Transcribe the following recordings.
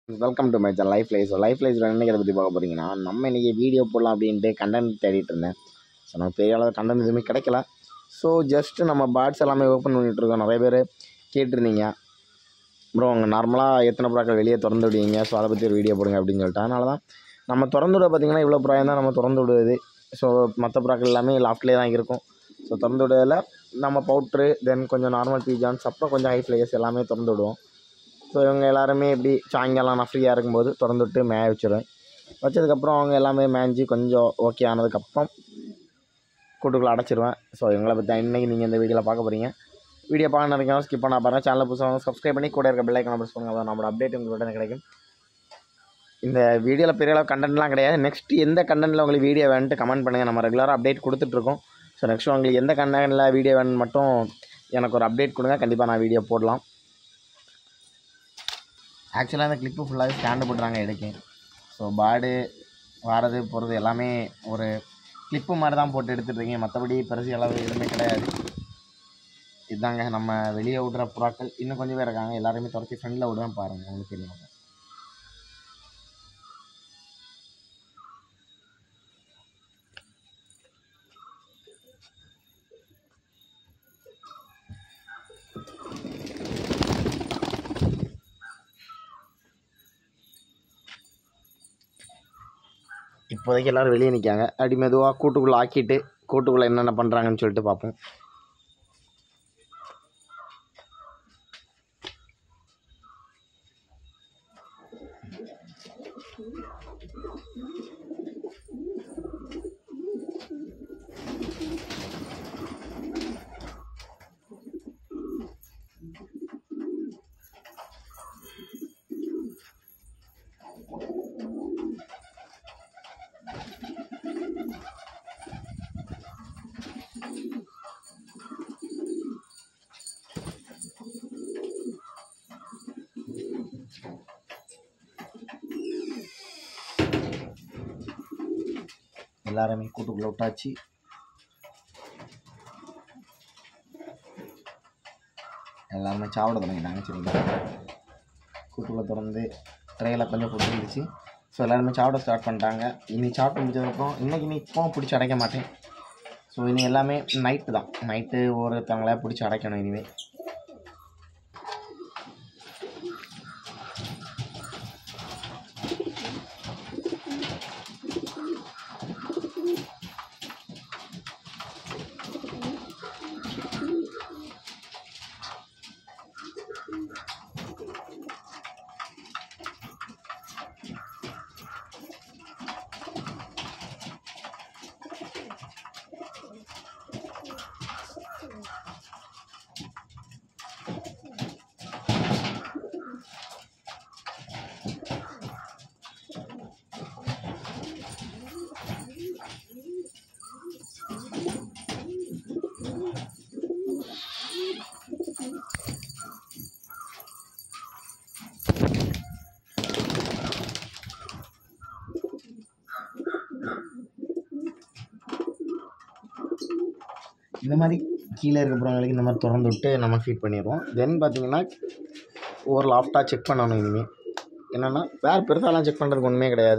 welcome to my channel life life so life life இன்றைக்கி அதை பற்றி பார்க்க போகிறீங்கன்னா நம்ம இன்றைக்கி வீடியோ போடலாம் அப்படின்ட்டு கண்டென்ட் தேடிட்டு இருந்தேன் ஸோ நமக்கு பெரிய அளவு கண்டென்ட் எதுவுமே கிடைக்கல ஸோ ஜஸ்ட் நம்ம பாட்ஸ் எல்லாமே ஓப்பன் பண்ணிகிட்ருக்கோம் நிறைய பேர் கேட்டிருந்தீங்க ப்ரோ உங்கள் நார்மலாக எத்தனை ப்ராக்கள் வெளியே திறந்து விடுவீங்க ஸோ அதை பற்றி ஒரு வீடியோ போடுங்க அப்படின்னு சொல்லிட்டு அதனால தான் நம்ம திறந்து விட பார்த்திங்கன்னா இவ்வளோ ப்ராயம் தான் நம்ம திறந்து விடுவது ஸோ மற்ற ப்ராக்கள் எல்லாமே லாஃப்ட்லேயே தான் இருக்கும் ஸோ திறந்து விடுறதுல நம்ம பவுட்ரு தென் கொஞ்சம் நார்மல் பீஜான்ஸ் அப்புறம் கொஞ்சம் ஹை ஃப்ளையர்ஸ் எல்லாமே திறந்து விடுவோம் ஸோ இவங்க எல்லாருமே இப்படி சாயங்காலம் நான் ஃப்ரீயாக இருக்கும்போது திறந்து விட்டு மேய வச்சுருவேன் வச்சதுக்கப்புறம் அவங்க எல்லாமே மேய்ஞ்சி கொஞ்சம் ஓகே ஆனதுக்கப்புறம் கூட்டுக்குள்ளே அடைச்சிருவேன் ஸோ இவங்களை பற்றி இன்றைக்கி நீங்கள் இந்த வீடியோவில் பார்க்க போகிறீங்க வீடியோ பார்க்க நினைக்கிறோம் ஸ்கிப் பண்ண பாருங்கள் சேனலை புதுசாக சப்ஸ்கிரைப் பண்ணி கூட இருக்க பெல்லைக்கன் ப்ரெஸ் பண்ணுங்க அதான் நம்மளோட அப்டேட் உங்களோட கிடைக்கும் இந்த வீடியோவில் பெரிய அளவு கண்டென்ட்லாம் கிடையாது நெக்ஸ்ட் எந்த கண்டென்ட்டில் உங்களுக்கு வீடியோ வேணுன்ட்டு கமெண்ட் பண்ணுங்கள் நம்ம ரெகுலராக அப்டேட் கொடுத்துட்ருக்கோம் ஸோ நெக்ஸ்ட் உங்களுக்கு எந்த கண்டென்ட்டில் வீடியோ வேணும் மட்டும் எனக்கு ஒரு அப்டேட் கொடுங்க கண்டிப்பாக நான் வீடியோ போடலாம் ஆக்சுவலாக அந்த கிளிப்பு ஃபுல்லாகவே ஸ்டாண்டு போட்டுறாங்க எடுக்க ஸோ பாடு வாரது போகிறது எல்லாமே ஒரு கிளிப்பு மாதிரி தான் போட்டு எடுத்துகிட்ருக்கீங்க மற்றபடி பெருசு அளவு எதுவுமே கிடையாது இதாங்க நம்ம வெளியே விடுற புறாக்கள் இன்னும் கொஞ்சம் பேர் இருக்காங்க எல்லாருமே துரத்தி ஃப்ரெண்டில் விடுவேன் பாருங்கள் உங்களுக்கு தெரியும் இப்போதைக்கு எல்லோரும் வெளியே நிற்காங்க அப்படி மெதுவாக கூட்டுக்குள்ளே ஆக்கிட்டு கூட்டுக்குள்ளே என்னென்ன பண்ணுறாங்கன்னு சொல்லிட்டு பார்ப்போம் எல்லாருமே கூட்டுக்குள்ளே விட்டாச்சு எல்லாருமே சாப்பிட தொடங்கிட்டாங்க சரிங்களா கூட்டுக்குள்ளே திறந்து ட்ரையில் கொஞ்சம் பிடிச்சிருந்துச்சு ஸோ எல்லாருமே சாப்பிட ஸ்டார்ட் பண்ணிட்டாங்க இனி சாப்பிட்டு முடிச்சதுக்கப்புறம் இன்றைக்கி இனி இப்போ பிடிச்சி அடைக்க மாட்டேன் ஸோ இனி எல்லாமே நைட்டு தான் நைட்டு ஒருத்தவங்கள பிடிச்சி அடைக்கணும் இனிமேல் இந்த மாதிரி கீழே இருக்கிறவங்களுக்கு இந்த மாதிரி திறந்து விட்டு நம்ம ஃபீட் பண்ணிடுவோம் தென் பார்த்தீங்கன்னா ஒரு லாஃப்டாக செக் பண்ணணும் இனிமேல் என்னென்னா வேறு பெருசாலாம் செக் பண்ணுறதுக்கு ஒன்றுமே கிடையாது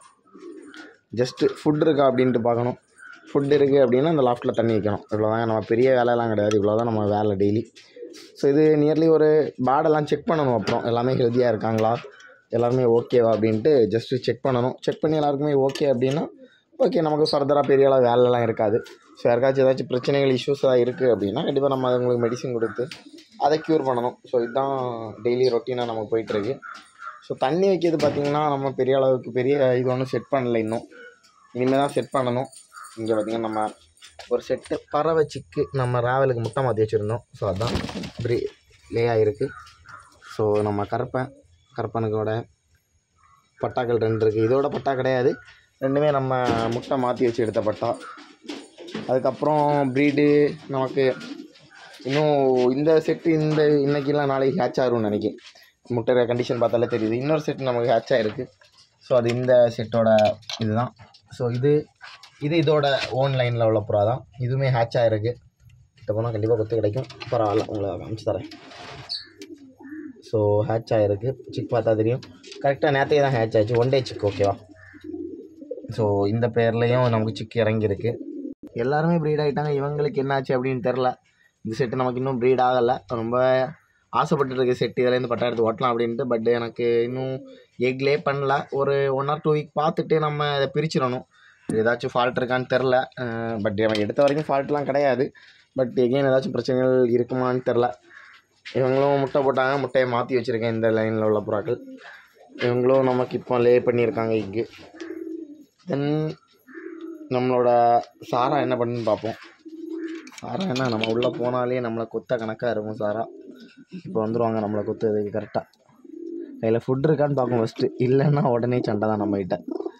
ஜஸ்ட்டு ஃபுட் இருக்கா அப்படின்ட்டு பார்க்கணும் ஃபுட் இருக்குது அப்படின்னா அந்த லாஃப்ட்டில் தண்ணி வைக்கணும் இவ்வளோதான் நம்ம பெரிய வேலையெல்லாம் கிடையாது இவ்வளோ தான் நம்ம வேலை டெய்லி ஸோ இது நியர்லி ஒரு பேடெல்லாம் செக் பண்ணணும் அப்புறம் எல்லாமே ஹெல்த்தியாக இருக்காங்களா எல்லாருமே ஓகேவா அப்படின்ட்டு ஜஸ்ட்டு செக் பண்ணணும் செக் பண்ணி எல்லாருக்குமே ஓகே அப்படின்னா ஓகே நமக்கு ஃபர்தராக பெரிய அளவு வேலைலாம் இருக்காது ஸோ யாருக்காச்சும் ஏதாச்சும் பிரச்சனைகள் இஷ்யூஸ் தான் இருக்குது அப்படின்னா கண்டிப்பாக நம்ம அவங்களுக்கு மெடிசின் கொடுத்து அதை க்யூர் பண்ணணும் ஸோ இதுதான் டெய்லி ரொட்டீனாக நம்ம போயிட்டுருக்கு ஸோ தண்ணி வைக்கிறது பார்த்திங்கன்னா நம்ம பெரிய அளவுக்கு பெரிய இது ஒன்றும் செட் பண்ணல இன்னும் இனிமேல் தான் செட் பண்ணணும் இங்கே பார்த்திங்கன்னா நம்ம ஒரு செட்டு பறவை சிக்கு நம்ம ராவலுக்கு முட்டை மாற்றி வச்சுருந்தோம் ஸோ அதுதான் ப்ரீ லே ஆகிருக்கு ஸோ நம்ம கருப்பன் கருப்பனுக்கோட பட்டாக்கள் ரெண்டு இருக்குது இதோட பட்டா கிடையாது ரெண்டுமே நம்ம முட்டை மாற்றி வச்சு எடுத்த பட்டா அதுக்கப்புறம் ப்ரீடு நமக்கு இன்னும் இந்த செட்டு இந்த இன்னைக்கெல்லாம் நாளைக்கு ஹேட்ச் ஆகும்னு நினைக்கிறேன் முட்டை கண்டிஷன் பார்த்தாலே தெரியுது இன்னொரு செட் நமக்கு ஹேட்ச் ஆகிருக்கு ஸோ அது இந்த செட்டோட இதுதான் ஸோ இது இது இதோட ஓன் லைனில் உள்ள புறா தான் இதுவுமே ஹேட்ச் ஆகிருக்கு கிட்ட போனால் கண்டிப்பாக கொத்து கிடைக்கும் பரவாயில்ல உங்களை காமிச்சு தரேன் ஸோ ஹேட்ச் ஆகிருக்கு சிக் பார்த்தா தெரியும் கரெக்டாக நேற்றையே தான் ஹேட்ச் ஆச்சு ஒன் டே சிக் ஓகேவா ஸோ இந்த பேர்லேயும் நமக்கு சிக் இறங்கியிருக்கு எல்லாருமே ப்ரீட் ஆகிட்டாங்க இவங்களுக்கு என்னாச்சு அப்படின்னு தெரில இந்த செட்டு நமக்கு இன்னும் ப்ரீட் ஆகலை ரொம்ப ஆசைப்பட்டு இருக்க செட் இதுலேருந்து பட்டா எடுத்து ஓட்டலாம் அப்படின்ட்டு பட் எனக்கு இன்னும் எக்லே பண்ணல ஒரு ஒன் ஆர் டூ வீக் பார்த்துட்டு நம்ம இதை பிரிச்சிடணும் ஏதாச்சும் ஃபால்ட் இருக்கான்னு தெரில பட் அவன் எடுத்த வரைக்கும் ஃபால்ட்லாம் கிடையாது பட் எகெயின் ஏதாச்சும் பிரச்சனைகள் இருக்குமான்னு தெரில இவங்களும் முட்டை போட்டாங்க முட்டையை மாற்றி வச்சுருக்கேன் இந்த லைனில் உள்ள புறாக்கள் இவங்களும் நமக்கு இப்போ லே பண்ணியிருக்காங்க இங்கு தென் நம்மளோட சாரா என்ன பண்ணுன்னு பார்ப்போம் சாரா என்ன நம்ம உள்ளே போனாலே நம்மளை கொத்த கணக்காக இருக்கும் சாரா இப்போ வந்துடுவாங்க நம்மளை கொத்துறதுக்கு கரெக்டாக கையில் ஃபுட் இருக்கான்னு பார்ப்போம் ஃபஸ்ட்டு இல்லைன்னா உடனே சண்டை தான் நம்மகிட்ட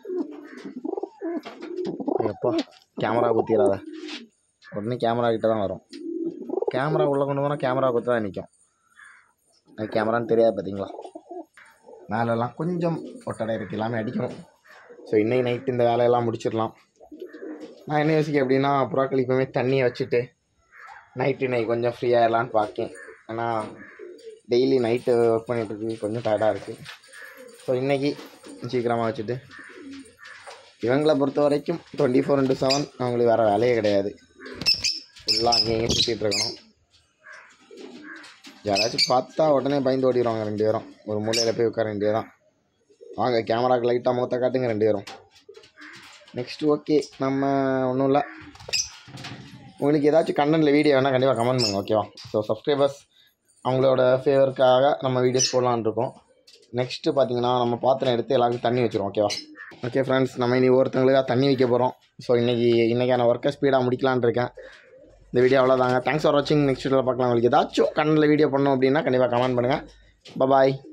எப்பா கேமரா குத்திடாத உடனே கேமரா கிட்ட தான் வரும் கேமரா உள்ளே கொண்டு போனால் கேமரா குத்த தான் நிற்கும் அது கேமரான்னு தெரியாது பார்த்தீங்களா மேலெல்லாம் கொஞ்சம் ஒட்டடை இருக்குது எல்லாமே அடிக்கணும் ஸோ இன்னைக்கு நைட்டு இந்த வேலையெல்லாம் முடிச்சிடலாம் நான் என்ன யோசிக்க எப்படின்னா புறாக்கள் இப்போவுமே தண்ணியை வச்சுட்டு நைட்டு இன்னைக்கு கொஞ்சம் ஃப்ரீயாகிடலான்னு பார்க்கேன் ஏன்னா டெய்லி நைட்டு ஒர்க் பண்ணிட்டு இருக்கு கொஞ்சம் டயர்டாக இருக்குது ஸோ இன்றைக்கி சீக்கிரமாக வச்சுட்டு இவங்களை பொறுத்த வரைக்கும் டுவெண்ட்டி ஃபோர் இன்ட்டு செவன் அவங்களுக்கு வேறு வேலையே கிடையாது ஃபுல்லாக அங்கேயும் சுற்றிட்டு இருக்கணும் யாராச்சும் பார்த்தா உடனே பயந்து ஓடிடுவாங்க ரெண்டு பேரும் ஒரு மூலையில் போய் உட்கார வேண்டியது தான் வாங்க கேமராக்கு லைட்டாக முகத்தை காட்டுங்க ரெண்டு பேரும் நெக்ஸ்ட் ஓகே நம்ம ஒன்றும் இல்லை உங்களுக்கு ஏதாச்சும் கண்டென்ட்டில் வீடியோ வேணால் கண்டிப்பாக கமெண்ட் பண்ணுங்க ஓகேவா ஸோ சப்ஸ்கிரைபர்ஸ் அவங்களோட ஃபேவருக்காக நம்ம வீடியோஸ் போடலான்னு இருக்கோம் நெக்ஸ்ட்டு பார்த்தீங்கன்னா நம்ம பாத்திரம் எடுத்து எல்லாருக்கும் தண்ணி வச்சிரும் ஓகேவா ஓகே ஃப்ரெண்ட்ஸ் நம்ம இனி ஒருத்தங்களுக்காக தண்ணி வைக்க போகிறோம் ஸோ இன்றைக்கி இன்றைக்கான ஒர்க்கை ஸ்பீடாக முடிக்கலான்னு இருக்கேன் இந்த வீடியோ அவ்வளோதாங்க தேங்க்ஸ் ஃபார் வாட்சிங் நெக்ஸ்ட் வீடியோவில் பார்க்கலாம் உங்களுக்கு ஏதாச்சும் கண்ணில் வீடியோ பண்ணோம் அப்படின்னா கண்டிப்பாக கமெண்ட் பண்ணுங்கள் பாய்